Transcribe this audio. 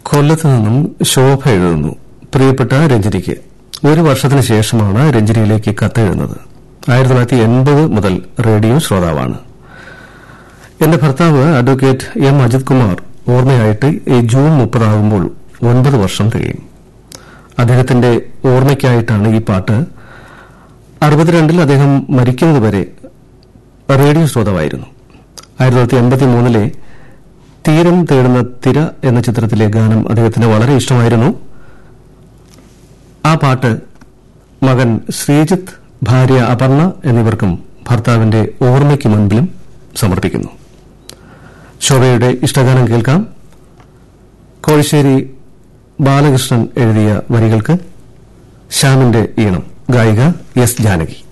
കൊല്ലത്ത് നിന്നും ശോഭ എഴുതുന്നു പ്രിയപ്പെട്ട രഞ്ജനിക്ക് ഒരു വർഷത്തിന് ശേഷമാണ് രഞ്ജനിയിലേക്ക് കത്തെഴുതുന്നത് ആയിരത്തി തൊള്ളായിരത്തി എൺപത് മുതൽ റേഡിയോ ശ്രോതാവാണ് എന്റെ ഭർത്താവ് അഡ്വക്കേറ്റ് എം അജിത് കുമാർ ഓർമ്മയായിട്ട് ഈ ജൂൺ മുപ്പതാകുമ്പോൾ ഒൻപത് വർഷം തികയും അദ്ദേഹത്തിന്റെ ഓർമ്മയ്ക്കായിട്ടാണ് ഈ പാട്ട് അറുപത്തിരണ്ടിൽ അദ്ദേഹം മരിക്കുന്നതുവരെ റേഡിയോ ശ്രോതാവായിരുന്നു ആയിരത്തി തൊള്ളായിരത്തി എൺപത്തി മൂന്നിലെ തീരം തേടുന്ന തിര എന്ന ചിത്രത്തിലെ ഗാനം അദ്ദേഹത്തിന് വളരെ ഇഷ്ടമായിരുന്നു ആ പാട്ട് മകൻ ശ്രീജിത്ത് ഭാര്യ അപർണ എന്നിവർക്കും ഭർത്താവിന്റെ ഓർമ്മയ്ക്ക് മുൻപിലും സമർപ്പിക്കുന്നു ശോഭയുടെ ഇഷ്ടഗാനം കേൾക്കാം കോഴിശ്ശേരി ബാലകൃഷ്ണൻ എഴുതിയ വരികൾക്ക് ശ്യാമിന്റെ ഈണം ഗായിക എസ് ജാനകി